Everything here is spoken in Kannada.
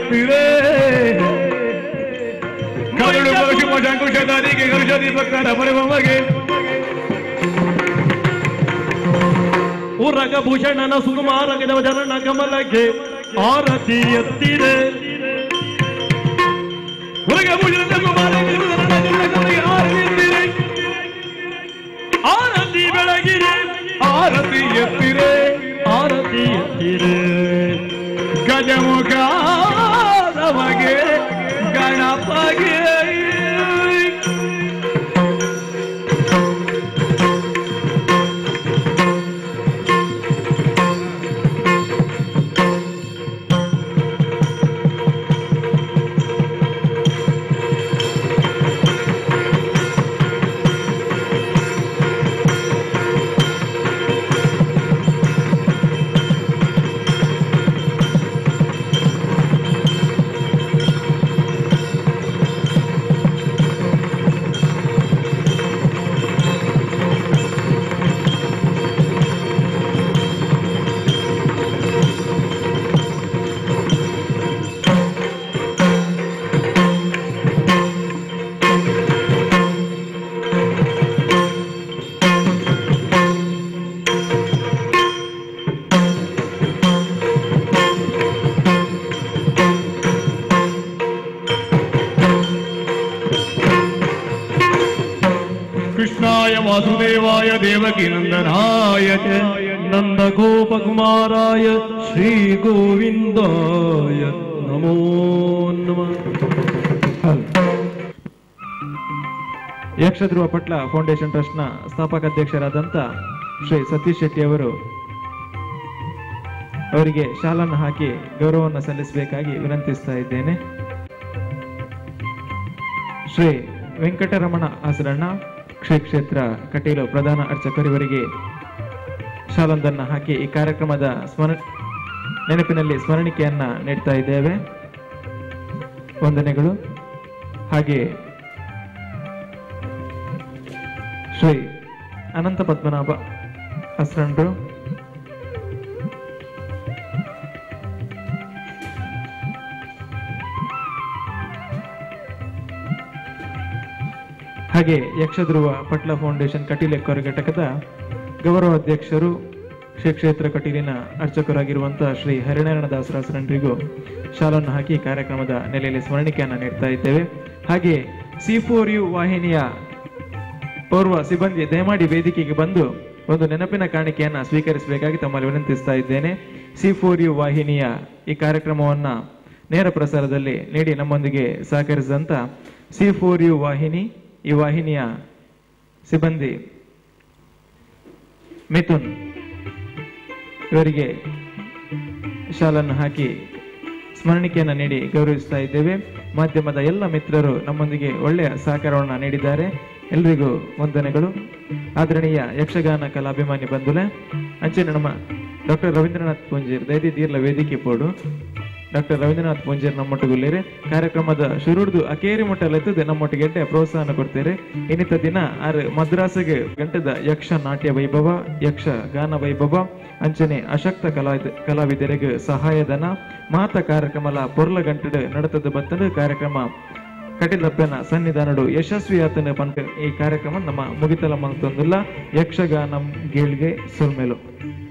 ಎತ್ತಿರೆ ಕರುಳು ಶುಭ ಶಂಕುಶದಾರಿಗೆ ಹರುಷದಿ ಭಕ್ತರ ಬರುವವಗೆ ಉರಗ ಭೂಷಣನ ಸುಕುಮಾರಗದ ಚರಣ ಕಮಲಕ್ಕೆ ಆರತಿ ಎತ್ತಿದೆ ಉರಗ ಭೂಷಣದ ಕುಮಾರನಿಗೆ ಆರತಿ ಎತ್ತಿರೆ ಆರತಿ ಬೆಳಗಿರೆ ಆರತಿ ಎತ್ತಿರೆ ಆರತಿ ಎತ್ತಿರೆ ಗಜಮುಖ ನಮಗೆ ಗಣಪಗೆ ಕೃಷ್ಣಾಯ ವಾಸುದೇವಾಯ ದೇವಕಿ ನಂದನಾಯ ಚ ನಂದ ಗೋಪಕುಮಾರಾಯ ಶ್ರೀ ಗೋವಿಂದಾಯ ನಮೋ ನಮಃ ಯಕ್ಷಧ್ರುವ ಪಟ್ಲ ಫೌಂಡೇಶನ್ ಟ್ರಸ್ಟ್ನ ಸ್ಥಾಪಕ ಅಧ್ಯಕ್ಷರಾದಂಥ ಶ್ರೀ ಸತೀಶ್ ಶೆಟ್ಟಿ ಅವರು ಅವರಿಗೆ ಶಾಲನ್ನು ಹಾಕಿ ಗೌರವವನ್ನು ಸಲ್ಲಿಸಬೇಕಾಗಿ ವಿನಂತಿಸ್ತಾ ಇದ್ದೇನೆ ಶ್ರೀ ವೆಂಕಟರಮಣ ಆಸರಣ್ಣ ಶ್ರೀ ಕ್ಷೇತ್ರ ಕಟೀಲು ಪ್ರಧಾನ ಅರ್ಚಕರಿವರಿಗೆ ಶಾಲೊಂದನ್ನು ಹಾಕಿ ಈ ಕಾರ್ಯಕ್ರಮದ ಸ್ಮರ ನೆನಪಿನಲ್ಲಿ ಸ್ಮರಣಿಕೆಯನ್ನ ನೀಡ್ತಾ ಇದ್ದೇವೆ ವಂದನೆಗಳು ಹಾಗೆ ಶ್ರೀ ಅನಂತ ಪದ್ಮನಾಭ ಹಸ್ರಂಡ್ರು ಹಾಗೆ ಯಕ್ಷಧ್ರುವ ಪಟ್ಲ ಫೌಂಡೇಶನ್ ಕಟೀಲೆಕ್ಕರ ಘಟಕದ ಗೌರವ ಅಧ್ಯಕ್ಷರು ಶ್ರೀ ಕ್ಷೇತ್ರ ಕಟೀಲಿನ ಅರ್ಚಕರಾಗಿರುವಂತಹ ಶ್ರೀ ಹರಿನಾರಾಯಣ ದಾಸರಾಸರನ್ರಿಗೂ ಶಾಲನ್ನು ಹಾಕಿ ಕಾರ್ಯಕ್ರಮದ ನೆಲೆಯಲ್ಲಿ ಸ್ಮರಣಿಕೆಯನ್ನು ನೀಡ್ತಾ ಇದ್ದೇವೆ ಹಾಗೆ ಸಿ ಫೋರ್ ಯು ವಾಹಿನಿಯ ಓರ್ವ ಸಿಬ್ಬಂದಿ ದಯಮಾಡಿ ವೇದಿಕೆಗೆ ಬಂದು ಒಂದು ನೆನಪಿನ ಕಾಣಿಕೆಯನ್ನ ಸ್ವೀಕರಿಸಬೇಕಾಗಿ ತಮ್ಮಲ್ಲಿ ವಿನಂತಿಸ್ತಾ ಇದ್ದೇನೆ ಸಿ ಫೋರ್ ಯು ವಾಹಿನಿಯ ಈ ಕಾರ್ಯಕ್ರಮವನ್ನ ನೇರ ಪ್ರಸಾರದಲ್ಲಿ ನೀಡಿ ನಮ್ಮೊಂದಿಗೆ ಸಹಕರಿಸಿದಂತ ಸಿ ಫೋರ್ ಯು ವಾಹಿನಿ ಈ ವಾಹಿನಿಯ ಸಿಬ್ಬಂದಿ ಮಿಥುನ್ ಇವರಿಗೆ ಶಾಲನ್ನು ಹಾಕಿ ಸ್ಮರಣಿಕೆಯನ್ನು ನೀಡಿ ಗೌರವಿಸ್ತಾ ಇದ್ದೇವೆ ಮಾಧ್ಯಮದ ಎಲ್ಲ ಮಿತ್ರರು ನಮ್ಮೊಂದಿಗೆ ಒಳ್ಳೆಯ ಸಹಕಾರವನ್ನು ನೀಡಿದ್ದಾರೆ ಎಲ್ರಿಗೂ ವಂದನೆಗಳು ಆದರಣೀಯ ಯಕ್ಷಗಾನ ಕಲಾಭಿಮಾನಿ ಬಂಧುಲೆ ಅಂಚೆನೆ ನಮ್ಮ ಡಾಕ್ಟರ್ ರವೀಂದ್ರನಾಥ್ ಪೂಂಜೀರ್ ದೈದಿ ದೀರ್ಲ ವೇದಿಕೆ ಪೋಡು ಡಾಕ್ಟರ್ ರವೀಂದ್ರನಾಥ್ ಪೂಂಜೀರ್ ನಮ್ಮೊಟ್ಟಿಗುಲ್ಲೇರೆ ಕಾರ್ಯಕ್ರಮದ ಶುರುಡ್ದು ಅಕೇರಿ ಮುಟ್ಟಲೆತ್ತದೆ ನಮ್ಮೊಟ್ಟಿಗೆ ಎಡ್ಡೆ ಪ್ರೋತ್ಸಾಹ ಕೊಡ್ತೇರೆ ಇನ್ನಿತ ದಿನ ಆರ್ ಮದ್ರಾಸಿಗೆ ಗಂಟದ ಯಕ್ಷ ನಾಟ್ಯ ವೈಭವ ಯಕ್ಷ ಗಾನ ವೈಭವ ಅಂಚನೆ ಅಶಕ್ತ ಕಲಾ ಕಲಾವಿದರಿಗೆ ಸಹಾಯಧನ ಮಾತ ಕಾರ್ಯಕ್ರಮಲ ಪೊರ್ಲ ಗಂಟೆಡ್ ನಡತದ ಬತ್ತದ ಕಾರ್ಯಕ್ರಮ ಕಟಿಲಪ್ಪನ ಸನ್ನಿಧಾನಡು ಯಶಸ್ವಿ ಆತನ ಪಂಕ ಈ ಕಾರ್ಯಕ್ರಮ ನಮ್ಮ ಮುಗಿತಲ ಮಂತೊಂದುಲ್ಲ ಯಕ್ಷಗಾನಂ ಗೇಳ್ಗೆ ಸುರ್ಮೆಲು